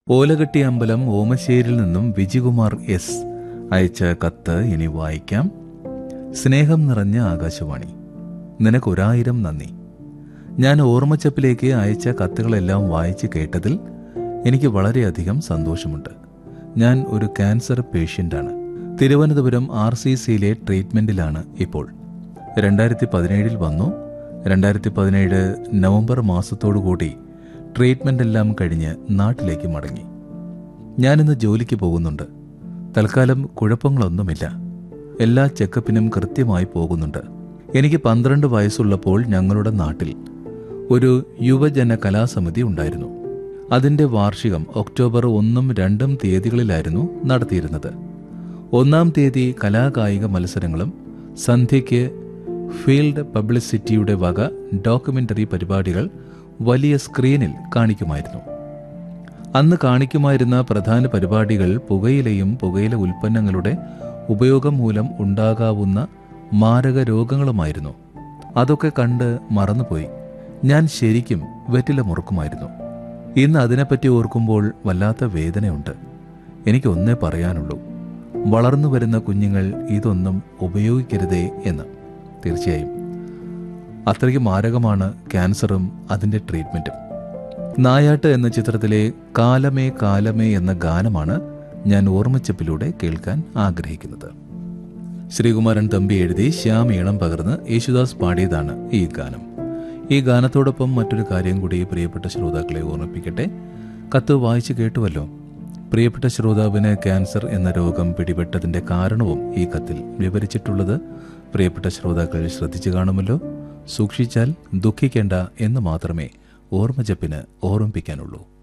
ഓലകെട്ടി അമ്പലം ഓമശ്ശേരിയിൽ നിന്നും വിജികുമാർ എസ് അയച്ച കത്ത് ഇനി വായിക്കാം സ്നേഹം നിറഞ്ഞ ആകാശവാണി നിനക്കൊരായിരം നന്ദി ഞാൻ ഓർമ്മച്ചപ്പിലേക്ക് അയച്ച കത്തുകളെല്ലാം വായിച്ച് കേട്ടതിൽ എനിക്ക് വളരെയധികം സന്തോഷമുണ്ട് ഞാൻ ഒരു ക്യാൻസർ പേഷ്യൻ്റാണ് തിരുവനന്തപുരം ആർ സി സിയിലെ ട്രീറ്റ്മെൻറ്റിലാണ് ഇപ്പോൾ രണ്ടായിരത്തി പതിനേഴിൽ വന്നു രണ്ടായിരത്തി പതിനേഴ് നവംബർ മാസത്തോടുകൂടി ട്രീറ്റ്മെൻ്റ് എല്ലാം കഴിഞ്ഞ് നാട്ടിലേക്ക് മടങ്ങി ഞാനിന്ന് ജോലിക്ക് പോകുന്നുണ്ട് തൽക്കാലം കുഴപ്പങ്ങളൊന്നുമില്ല എല്ലാ ചെക്കപ്പിനും കൃത്യമായി പോകുന്നുണ്ട് എനിക്ക് പന്ത്രണ്ട് വയസ്സുള്ളപ്പോൾ ഞങ്ങളുടെ നാട്ടിൽ ഒരു യുവജന കലാസമിതി ഉണ്ടായിരുന്നു അതിൻ്റെ വാർഷികം ഒക്ടോബർ ഒന്നും രണ്ടും തീയതികളിലായിരുന്നു നടത്തിയിരുന്നത് ഒന്നാം തീയതി കലാകായിക മത്സരങ്ങളും സന്ധ്യയ്ക്ക് ഫീൽഡ് പബ്ലിസിറ്റിയുടെ വക ഡോക്യുമെന്ററി പരിപാടികൾ വലിയ സ്ക്രീനിൽ കാണിക്കുമായിരുന്നു അന്ന് കാണിക്കുമായിരുന്ന പ്രധാന പരിപാടികൾ പുകയിലയും പുകയില ഉൽപ്പന്നങ്ങളുടെ ഉപയോഗം മൂലം ഉണ്ടാകാവുന്ന മാരക രോഗങ്ങളുമായിരുന്നു അതൊക്കെ കണ്ട് മറന്നുപോയി ഞാൻ ശരിക്കും വെറ്റില മുറുക്കുമായിരുന്നു ഇന്ന് അതിനെപ്പറ്റി ഓർക്കുമ്പോൾ വല്ലാത്ത വേദനയുണ്ട് എനിക്ക് ഒന്നേ പറയാനുള്ളൂ വളർന്നു വരുന്ന കുഞ്ഞുങ്ങൾ ഇതൊന്നും ഉപയോഗിക്കരുതേ എന്ന് തീർച്ചയായും അത്രയ്ക്ക് മാരകമാണ് ക്യാൻസറും അതിൻ്റെ ട്രീറ്റ്മെൻറ്റും നായാട്ട് എന്ന ചിത്രത്തിലെ കാലമേ കാലമേ എന്ന ഗാനമാണ് ഞാൻ ഓർമ്മച്ചപ്പിലൂടെ കേൾക്കാൻ ആഗ്രഹിക്കുന്നത് ശ്രീകുമാരൻ തമ്പി എഴുതി ശ്യാം ഈണം പകർന്ന് യേശുദാസ് പാടിയതാണ് ഈ ഗാനം ഈ ഗാനത്തോടൊപ്പം മറ്റൊരു കാര്യം കൂടി പ്രിയപ്പെട്ട ശ്രോതാക്കളെ ഓർമ്മിപ്പിക്കട്ടെ കത്ത് വായിച്ചു കേട്ടുവല്ലോ പ്രിയപ്പെട്ട ശ്രോതാവിന് ക്യാൻസർ എന്ന രോഗം പിടിപെട്ടതിന്റെ കാരണവും ഈ കത്തിൽ വിവരിച്ചിട്ടുള്ളത് പ്രിയപ്പെട്ട ശ്രോതാക്കൾ ശ്രദ്ധിച്ചു കാണുമല്ലോ സൂക്ഷിച്ചാൽ ദുഃഖിക്കേണ്ട എന്ന് മാത്രമേ ഓർമ്മജപ്പിന് ഓർമ്മിപ്പിക്കാനുള്ളൂ